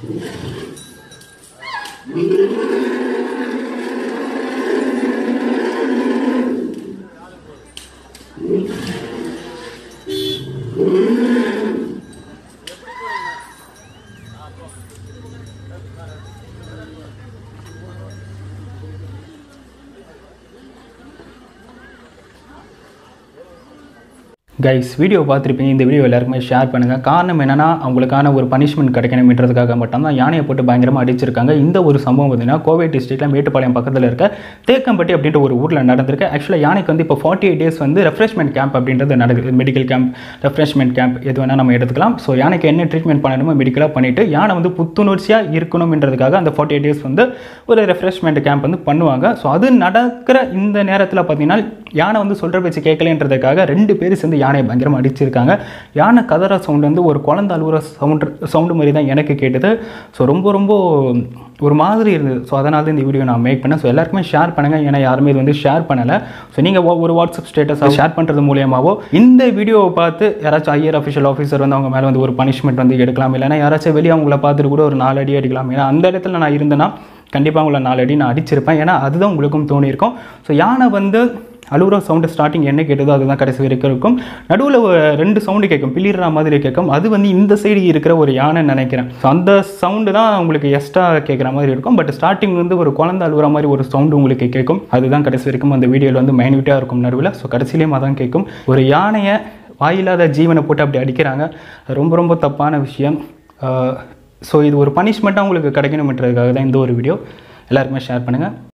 guys video பார்த்துருப்பீங்க இந்த video எல்லாருக்குமே ஷேர் பண்ணுங்கள் காரணம் என்னன்னா அவங்களுக்கான ஒரு பனிஷ்மெண்ட் கிடைக்கணும்ன்றதுக்காக மட்டும்தான் யானையை போட்டு பயங்கரமாக அடிச்சிருக்காங்க இந்த ஒரு சம்பவம் பார்த்தீங்கன்னா கோவை டிஸ்ட்ரிக்ட்ல மேட்டுப்பாளையம் பக்கத்தில் இருக்க தேக்கம்பட்டி அப்படின்ற ஒரு ஊரில் நடந்திருக்கு ஆக்சுவலாக யானைக்கு வந்து இப்போ ஃபார்ட்டி எயிட் டேஸ் வந்து ரெஃப்ரெஷ்மெண்ட் கேம்ப் அப்படின்றது நடக்குது மெடிக்கல் கேம்ப் ரெஃப்ரெஷ்மெண்ட் கேம்ப் எது வேணால் நம்ம எடுத்துக்கலாம் ஸோ யானைக்கு என்ன ட்ரீட்மெண்ட் பண்ணணுமோ மெடிக்கலாக பண்ணிவிட்டு யானை வந்து புத்துணர்ச்சியாக இருக்கணும்ன்றதுக்காக அந்த ஃபார்ட்டி எயிட் டேஸ் வந்து ஒரு ரெஃப்ரெஷ்மெண்ட் கேம்ப் வந்து பண்ணுவாங்க ஸோ அது நடக்கிற இந்த நேரத்தில் பார்த்தீங்கன்னா யானை வந்து சொல்கிற பேச்சு கேட்கலன்றதுக்காக ரெண்டு பேர் சேர்ந்து யானையை பயங்கரமாக அடிச்சிருக்காங்க யானை கதற சவுண்ட் வந்து ஒரு குழந்தை அழுகுற சவுண்ட் சவுண்டு மாதிரி தான் எனக்கு கேட்டது ஸோ ரொம்ப ரொம்ப ஒரு மாதிரி இருந்தது ஸோ அதனால தான் இந்த வீடியோ நான் மேக் பண்ணேன் ஸோ எல்லாருக்குமே ஷேர் பண்ணுங்கள் ஏன்னா யாருமே இது வந்து ஷேர் பண்ணலை ஸோ நீங்கள் ஒரு வாட்ஸ்அப் ஸ்டேட்டஸாக ஷேர் பண்ணுறது மூலியமாவோ இந்த வீடியோவை பார்த்து யாராச்சும் ஐயர் அஃபிஷியல் ஆஃபீஸர் வந்து அவங்க மேலே வந்து ஒரு பனிஷ்மெண்ட் வந்து எடுக்கலாம் இல்லைன்னா யாராச்சும் வெளியே அவங்கள பார்த்துட்டு கூட ஒரு நாலு அடி அடிக்கலாம் ஏன்னா அந்த இடத்துல நான் இருந்தேன்னா கண்டிப்பாக உங்களை நாலு அடி நான் அடிச்சிருப்பேன் ஏன்னா அதுதான் உங்களுக்கும் தோணியிருக்கும் ஸோ யானை வந்து அழுகுற சவுண்டு ஸ்டார்டிங் என்ன கேட்டதோ அதுதான் கடைசி வரைக்கும் இருக்கும் நடுவில் ரெண்டு சவுண்டு கேட்கும் பிளிடுற மாதிரி கேட்கும் அது வந்து இந்த சைடு இருக்கிற ஒரு யானைன்னு நினைக்கிறேன் ஸோ அந்த சவுண்டு தான் உங்களுக்கு எக்ஸ்ட்ரா கேட்குற மாதிரி இருக்கும் பட் ஸ்டார்டிங் வந்து ஒரு குழந்தை அழுகுற மாதிரி ஒரு சவுண்டு உங்களுக்கு கேட்கும் அதுதான் கடைசி வரைக்கும் அந்த வீடியோவில் வந்து மைன்யூட்டாக இருக்கும் நடுவில் ஸோ கடைசியிலேயும் அதான் கேட்கும் ஒரு யானையை வாயில்லாத ஜீவனை போட்டு அப்படி அடிக்கிறாங்க ரொம்ப ரொம்ப தப்பான விஷயம் ஸோ இது ஒரு பனிஷ்மெண்ட்டாக உங்களுக்கு கிடைக்கணுன்றதுக்காக தான் இந்த ஒரு வீடியோ எல்லாருக்குமே ஷேர் பண்ணுங்கள்